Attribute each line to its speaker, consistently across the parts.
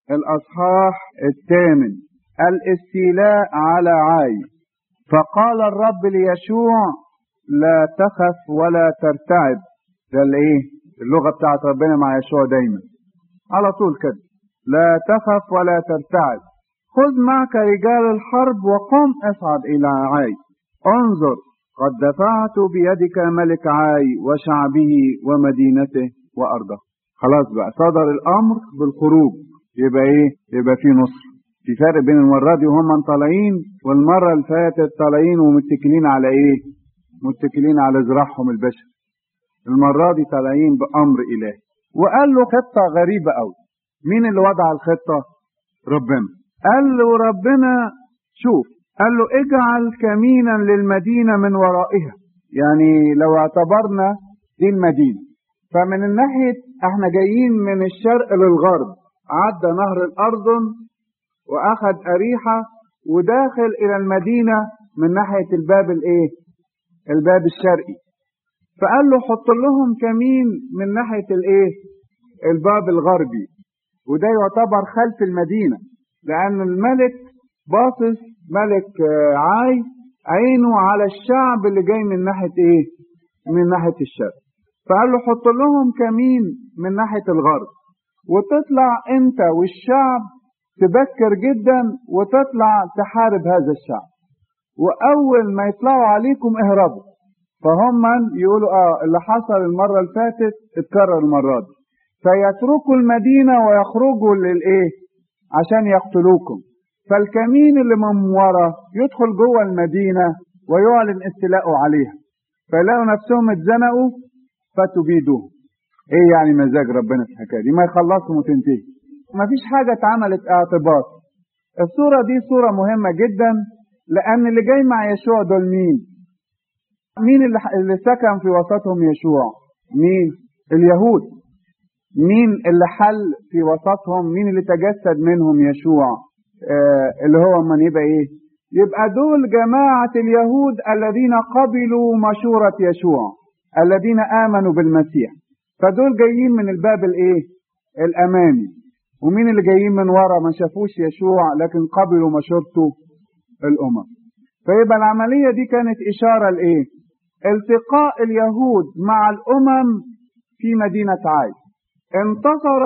Speaker 1: الأصحاح الثامن الاستيلاء على عاي فقال الرب ليشوع لا تخف ولا ترتعب ده الايه اللغة بتاعت ربنا مع يشوع دايما على طول كده لا تخف ولا ترتعب خذ معك رجال الحرب وقم اصعد الى عاي انظر قد دفعت بيدك ملك عاي وشعبه ومدينته وارضه خلاص بقى صدر الامر بالخروج يبقى ايه يبقى في نصر في فرق بين المرة دي وهم طالعين والمرة اللي فاتت طالعين ومتكلين على ايه متكلين على ذراعهم البشر المرة دي طالعين بأمر إلهي وقال له خطة غريبة أوي مين اللي وضع الخطة ربنا قال له ربنا شوف قال له اجعل كمينا للمدينة من ورائها يعني لو اعتبرنا دي المدينة فمن الناحية احنا جايين من الشرق للغرب عدى نهر الأردن وأخذ أريحة وداخل إلى المدينة من ناحية الباب الإيه؟ الباب الشرقي فقال له حط لهم كمين من ناحية الإيه؟ الباب الغربي وده يعتبر خلف المدينة لأن الملك باصص ملك عاي عينه على الشعب اللي جاي من ناحية إيه؟ من ناحية الشرق فقال له حط لهم كمين من ناحية الغرب وتطلع أنت والشعب تبكر جدا وتطلع تحارب هذا الشعب واول ما يطلعوا عليكم اهربوا فهم يقولوا اه اللي حصل المرة اللي فاتت اتكرر المرة دي فيتركوا المدينة ويخرجوا للايه عشان يقتلوكم فالكمين اللي من ورا يدخل جوه المدينة ويعلن استيلاءه عليها فيلاقوا نفسهم اتزنقوا فتبيدوهم ايه يعني مزاج ربنا في الحكايه دي ما يخلصهم وتنتهي ما فيش حاجة اتعملت اعتباط الصورة دي صورة مهمة جدا لأن اللي جاي مع يشوع دول مين مين اللي, اللي سكن في وسطهم يشوع مين اليهود مين اللي حل في وسطهم مين اللي تجسد منهم يشوع آه اللي هو من يبقى ايه يبقى دول جماعة اليهود الذين قبلوا مشورة يشوع الذين آمنوا بالمسيح فدول جايين من الباب الايه الامامي ومين اللي جايين من ورا ما شافوش يشوع لكن قبلوا مشورته الامم فيبقى العملية دي كانت اشارة لايه التقاء اليهود مع الامم في مدينة عاي انتصر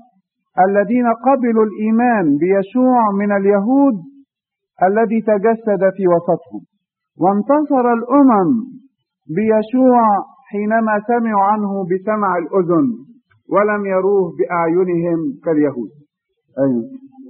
Speaker 1: الذين قبلوا الايمان بيشوع من اليهود الذي تجسد في وسطهم وانتصر الامم بيشوع حينما سمعوا عنه بسمع الاذن ولم يروه بأعينهم كاليهود أيوة.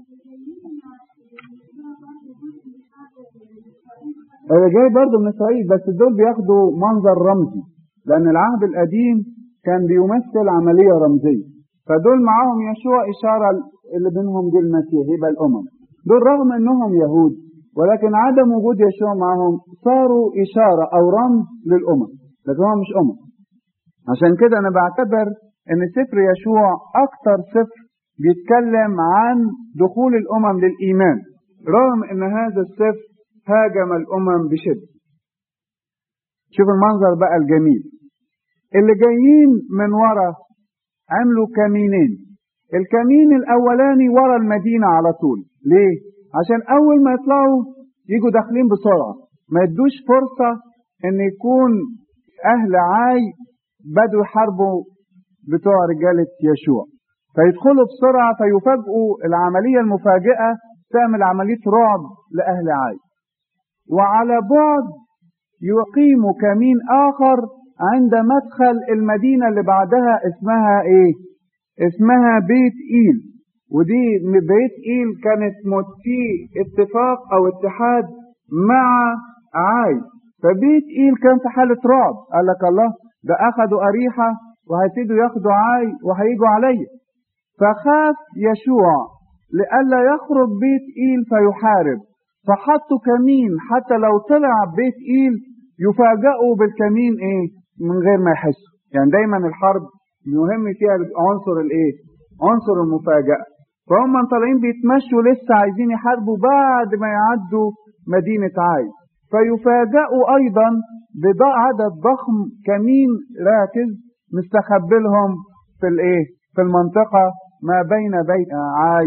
Speaker 1: اللي جاي برضه من إسرائيل بس دول بياخدوا منظر رمزي لأن العهد القديم كان بيمثل عملية رمزية فدول معاهم يشوع إشارة اللي بينهم دي المسيح يبقى الأمم دول رغم إنهم يهود ولكن عدم وجود يشوع معاهم صاروا إشارة أو رمز للأمم لكن هم مش أمم عشان كده أنا بعتبر ان سفر يشوع اكتر سفر بيتكلم عن دخول الامم للايمان رغم ان هذا السفر هاجم الامم بشده شوف المنظر بقى الجميل اللي جايين من ورا عملوا كمينين الكمين الاولاني ورا المدينه على طول ليه عشان اول ما يطلعوا يجوا داخلين بسرعه ما يدوش فرصه ان يكون اهل عاي بدوا يحاربوا بتوع رجالة يشوع فيدخلوا بسرعة فيفاجئوا العملية المفاجئة تعمل عملية رعب لأهل عاي وعلى بعد يقيموا كمين آخر عند مدخل المدينة اللي بعدها اسمها ايه اسمها بيت إيل ودي بيت إيل كانت في اتفاق أو اتحاد مع عاي فبيت إيل كان في حالة رعب قال لك الله ده أخذوا أريحة وهيبتدوا ياخدوا عاي وهيجوا عليا فخاف يشوع لئلا يخرج بيت إيل فيحارب فحطوا كمين حتى لو طلع بيت إيل يفاجئوا بالكمين ايه من غير ما يحسوا يعني دايما الحرب مهم فيها عنصر الايه عنصر المفاجأة فهم طالعين بيتمشوا لسه عايزين يحاربوا بعد ما يعدوا مدينة عاي فيفاجئوا ايضا بعدد ضخم كمين راكز مستخبلهم في الايه في المنطقة ما بين بيت عاي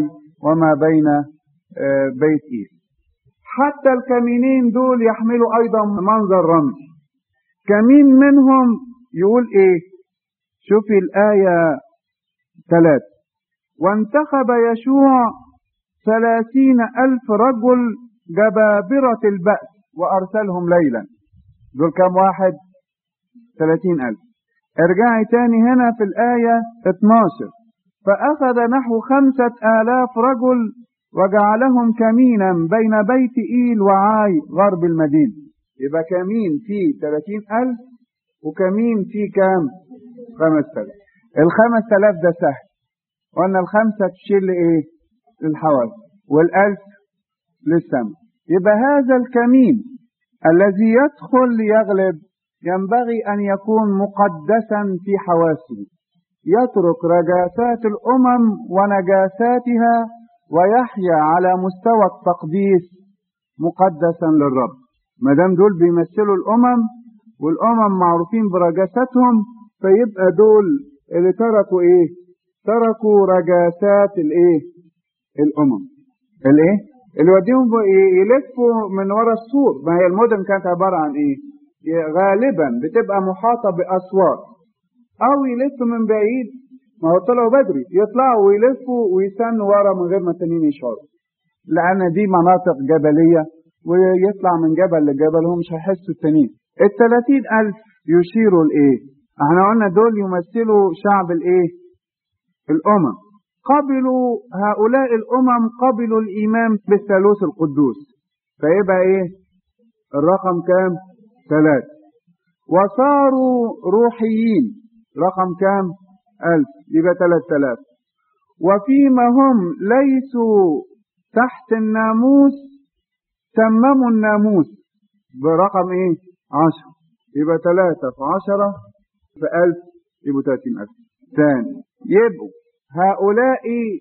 Speaker 1: وما بين بيت إيل حتى الكمينين دول يحملوا أيضا منظر رمز كمين منهم يقول إيه شوفي الآية ثلاثة وانتخب يشوع ثلاثين ألف رجل جبابرة البأس وأرسلهم ليلا دول كم واحد ثلاثين ألف ارجعي تاني هنا في الآية 12 فأخذ نحو خمسة آلاف رجل وجعلهم كمينا بين بيت إيل وعاي غرب المدينة يبقى كمين فيه ثلاثين ألف وكمين فيه كام خمس تلاف الخمس تلاف ده سهل وأن الخمسة تشيل لإيه للحواس والألف للسماء يبقى هذا الكمين الذي يدخل ليغلب ينبغي أن يكون مقدسا في حواسه يترك رجاسات الأمم ونجاساتها ويحيا على مستوى التقديس مقدسا للرب ما دام دول بيمثلوا الأمم والأمم معروفين برجاستهم فيبقى دول اللي تركوا إيه؟ تركوا رجاسات الإيه؟ الأمم الإيه؟ اللي وديهم يلفوا من ورا السور ما هي المدن كانت عبارة عن إيه؟ غالبا بتبقى محاطة بأسوار أو يلفوا من بعيد ما هو طلعوا بدري يطلعوا ويلفوا ويستنوا ورا من غير ما التانيين يشعروا لأن دي مناطق جبلية ويطلع من جبل لجبل هم مش هيحسوا التانيين التلاتين ألف يشيروا لإيه؟ احنا قلنا دول يمثلوا شعب الإيه؟ الأمم قبلوا هؤلاء الأمم قبلوا الإيمان بالثالوث القدوس فيبقى إيه؟ الرقم كام؟ ثلاثة وصاروا روحيين رقم كام؟ ألف يبقى ثلاثة آلاف وفيما هم ليسوا تحت الناموس تمموا الناموس برقم ايه؟ عشرة يبقى ثلاثة في عشرة في ألف يبقوا ثلاثين ألف ثاني يبقوا هؤلاء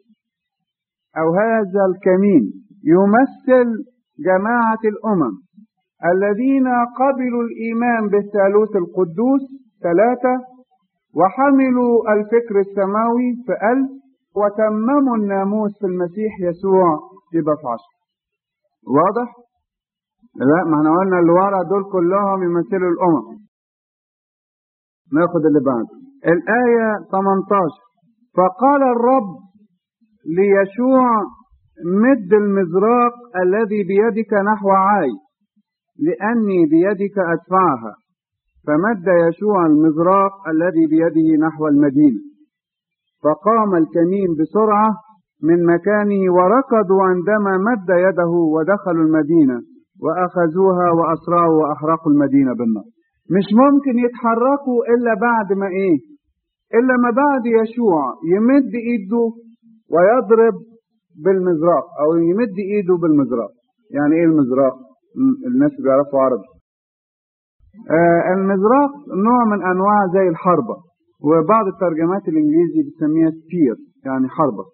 Speaker 1: أو هذا الكمين يمثل جماعة الأمم الذين قبلوا الإيمان بالثالوث القدوس ثلاثة وحملوا الفكر السماوي في ألف وتمموا الناموس في المسيح يسوع يبقى في عشر واضح؟ لا ما احنا قلنا اللي ورا دول كلهم يمثلوا الأمم ناخد اللي بعده الآية 18 فقال الرب ليشوع مد المزراق الذي بيدك نحو عاي لأني بيدك أدفعها فمد يشوع المزراق الذي بيده نحو المدينة فقام الكمين بسرعة من مكانه وركضوا عندما مد يده ودخلوا المدينة وأخذوها وأسرعوا وأحرقوا المدينة بالنار مش ممكن يتحركوا إلا بعد ما إيه إلا ما بعد يشوع يمد إيده ويضرب بالمزراق أو يمد إيده بالمزراق يعني إيه المزراق الناس بيعرفوا عربي آه المزراق نوع من أنواع زي الحربة وبعض الترجمات الإنجليزي بتسميها سبير يعني حربة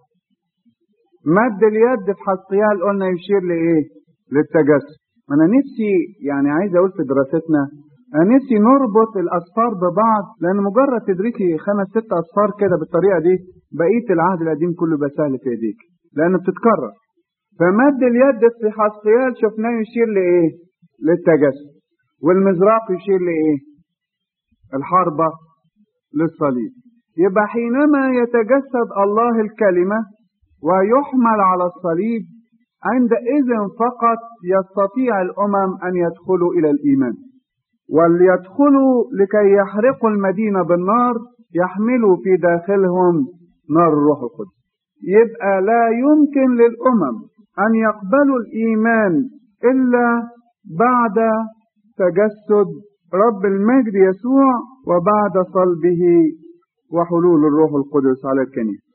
Speaker 1: مد اليد في حسقيال قلنا يشير لإيه للتجسد ما أنا نفسي يعني عايز أقول في دراستنا أنا نفسي نربط الأصفار ببعض لأن مجرد تدريكي خمس ست أصفار كده بالطريقة دي بقية العهد القديم كله بقى سهل في إيديك لأنه بتتكرر فمد اليد في حسقيال شفناه يشير لإيه للتجسد والمزراق يشير لإيه الحربة للصليب يبقى حينما يتجسد الله الكلمة ويحمل على الصليب عندئذ فقط يستطيع الأمم أن يدخلوا إلى الإيمان وليدخلوا لكي يحرقوا المدينة بالنار يحملوا في داخلهم نار الروح القدس يبقى لا يمكن للأمم أن يقبلوا الإيمان إلا بعد تجسد رب المجد يسوع وبعد صلبه وحلول الروح القدس على الكنيسة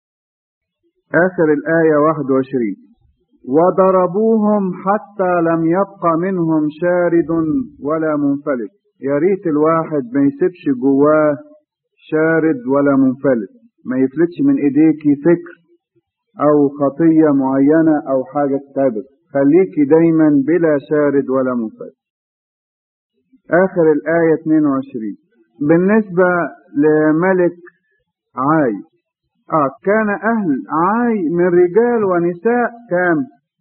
Speaker 1: آخر الآية 21 وضربوهم حتى لم يبق منهم شارد ولا منفلت يا ريت الواحد ما يسيبش جواه شارد ولا منفلت ما يفلتش من ايديكي فكر او خطية معينة او حاجة تتعبك خليكي دايما بلا شارد ولا منفلت اخر الاية 22 بالنسبة لملك عاي اه كان اهل عاي من رجال ونساء كام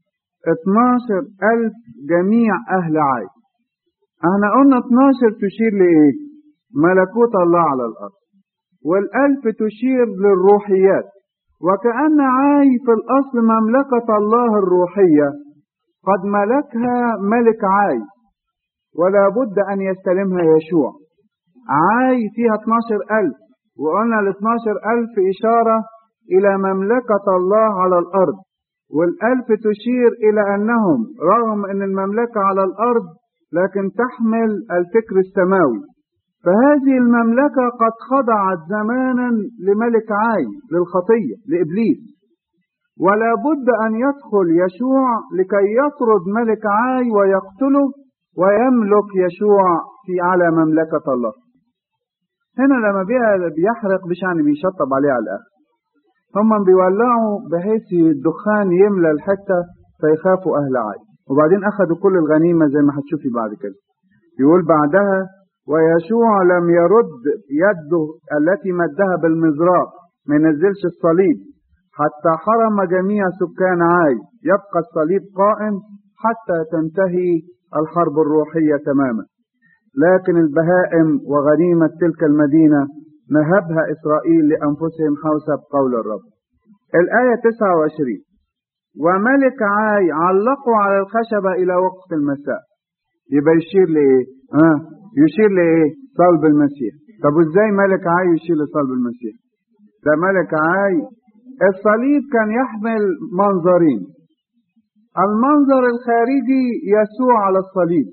Speaker 1: 12 ألف جميع أهل عاي احنا قلنا 12 تشير لإيه ملكوت الله على الأرض والألف تشير للروحيات وكأن عاي في الأصل مملكة الله الروحية قد ملكها ملك عاي ولا بد أن يستلمها يشوع عاي فيها 12 ألف وقلنا ال 12 ألف إشارة إلى مملكة الله على الأرض والألف تشير إلى أنهم رغم أن المملكة على الأرض لكن تحمل الفكر السماوي فهذه المملكة قد خضعت زمانا لملك عاي للخطية لإبليس ولا بد أن يدخل يشوع لكي يطرد ملك عاي ويقتله ويملك يشوع في على مملكة الله هنا لما بيحرق مش يعني بيشطب عليه على الآخر هم بيولعوا بحيث الدخان يملى الحتة فيخافوا أهل عاي وبعدين أخذوا كل الغنيمة زي ما هتشوفي بعد كده يقول بعدها ويشوع لم يرد يده التي مدها بالمزراق ما ينزلش الصليب حتى حرم جميع سكان عاي يبقى الصليب قائم حتى تنتهي الحرب الروحية تماما لكن البهائم وغنيمة تلك المدينة نهبها إسرائيل لأنفسهم حسب قول الرب الآية 29 وملك عاي علقوا على الخشبة إلى وقت المساء يبقى يشير لإيه؟ ها يشير لإيه؟ صلب المسيح طب وإزاي ملك عاي يشير لصلب المسيح؟ ده ملك عاي الصليب كان يحمل منظرين المنظر الخارجي يسوع على الصليب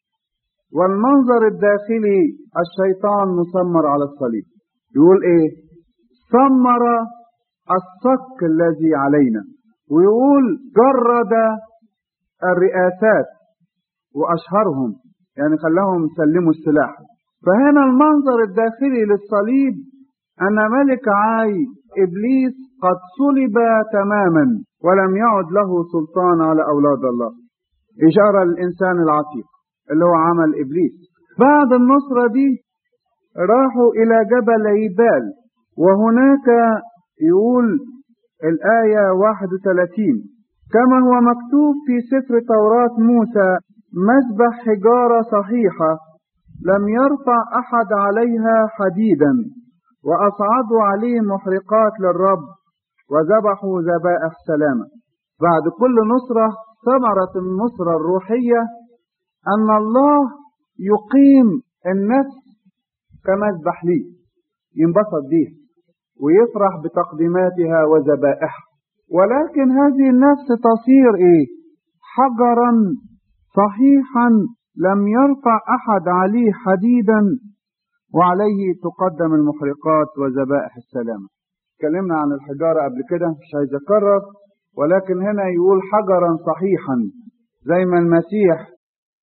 Speaker 1: والمنظر الداخلي الشيطان مسمر على الصليب يقول ايه سمر الصك الذي علينا ويقول جرد الرئاسات واشهرهم يعني خلاهم يسلموا السلاح فهنا المنظر الداخلي للصليب ان ملك عاي ابليس قد صلب تماما ولم يعد له سلطان على اولاد الله اشاره للانسان العتيق اللي هو عمل ابليس بعد النصره دي راحوا الى جبل ايبال وهناك يقول الايه 31 كما هو مكتوب في سفر توراة موسى مذبح حجارة صحيحة لم يرفع أحد عليها حديدا وأصعدوا عليه محرقات للرب وذبحوا ذبائح سلامة بعد كل نصرة ثمرة النصرة الروحية أن الله يقيم النفس كمذبح ليه ينبسط بيه ويفرح بتقديماتها وذبائحها ولكن هذه النفس تصير ايه حجرا صحيحا لم يرفع احد عليه حديدا وعليه تقدم المحرقات وذبائح السلامة اتكلمنا عن الحجارة قبل كده مش عايز اكرر ولكن هنا يقول حجرا صحيحا زي ما المسيح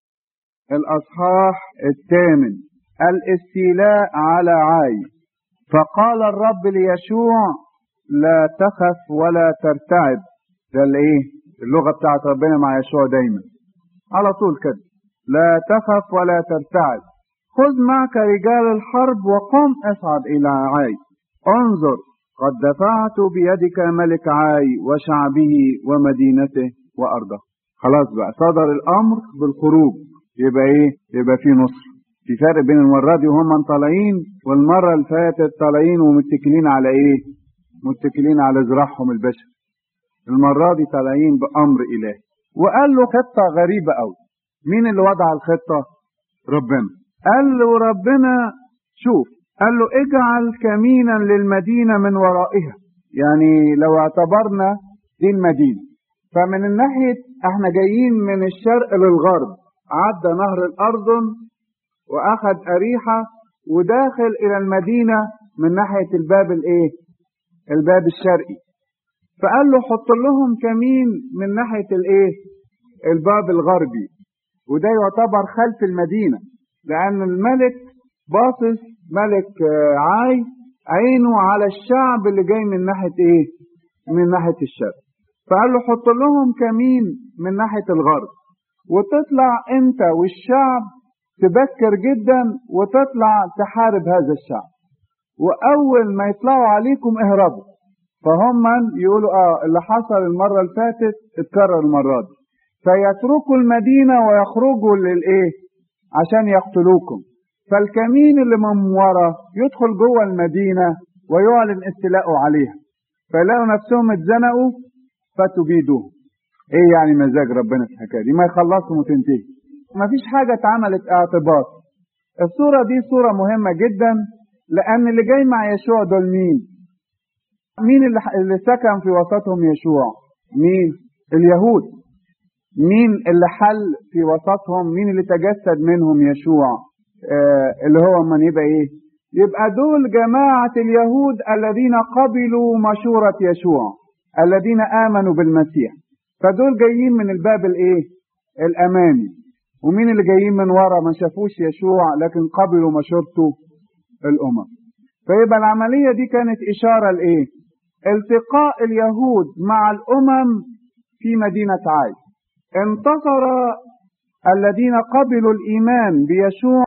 Speaker 1: الاصحاح الثامن الاستيلاء على عاي فقال الرب ليشوع لا تخف ولا ترتعب ده الايه اللغه بتاعت ربنا مع يشوع دايما على طول كده لا تخف ولا ترتعب خذ معك رجال الحرب وقم اصعد الى عاي انظر قد دفعت بيدك ملك عاي وشعبه ومدينته وارضه خلاص بقى صدر الامر بالخروج يبقى ايه يبقى في نصر في فرق بين المره دي وهم طالعين والمره اللي فاتت طالعين ومتكلين على ايه متكلين على ذراعهم البشر المرة دي طالعين بأمر إلهي وقال له خطة غريبة أوي مين اللي وضع الخطة ربنا قال له ربنا شوف قال له اجعل كمينا للمدينة من ورائها يعني لو اعتبرنا دي المدينة فمن الناحية احنا جايين من الشرق للغرب عدى نهر الأردن وأخذ أريحة وداخل إلى المدينة من ناحية الباب الإيه؟ الباب الشرقي فقال له حط لهم كمين من ناحية الايه الباب الغربي وده يعتبر خلف المدينة لأن الملك باصص ملك عاي عينه على الشعب اللي جاي من ناحية ايه من ناحية الشرق فقال له حط لهم كمين من ناحية الغرب وتطلع انت والشعب تبكر جدا وتطلع تحارب هذا الشعب واول ما يطلعوا عليكم اهربوا فهم يقولوا اه اللي حصل المرة اللي فاتت اتكرر المرة دي فيتركوا المدينة ويخرجوا للايه عشان يقتلوكم فالكمين اللي من ورا يدخل جوه المدينة ويعلن استيلاءه عليها فيلاقوا نفسهم اتزنقوا فتبيدوهم ايه يعني مزاج ربنا في الحكايه دي ما يخلصهم وتنتهي ما فيش حاجه اتعملت اعتباط الصوره دي صوره مهمه جدا لان اللي جاي مع يشوع دول مين مين اللي, اللي سكن في وسطهم يشوع مين اليهود مين اللي حل في وسطهم مين اللي تجسد منهم يشوع آه اللي هو من يبقى ايه يبقى دول جماعة اليهود الذين قبلوا مشورة يشوع الذين آمنوا بالمسيح فدول جايين من الباب الايه الامامي ومين اللي جايين من ورا ما شافوش يشوع لكن قبلوا مشورته الامم فيبقى العملية دي كانت اشارة لايه التقاء اليهود مع الامم في مدينة عاي انتصر الذين قبلوا الايمان بيشوع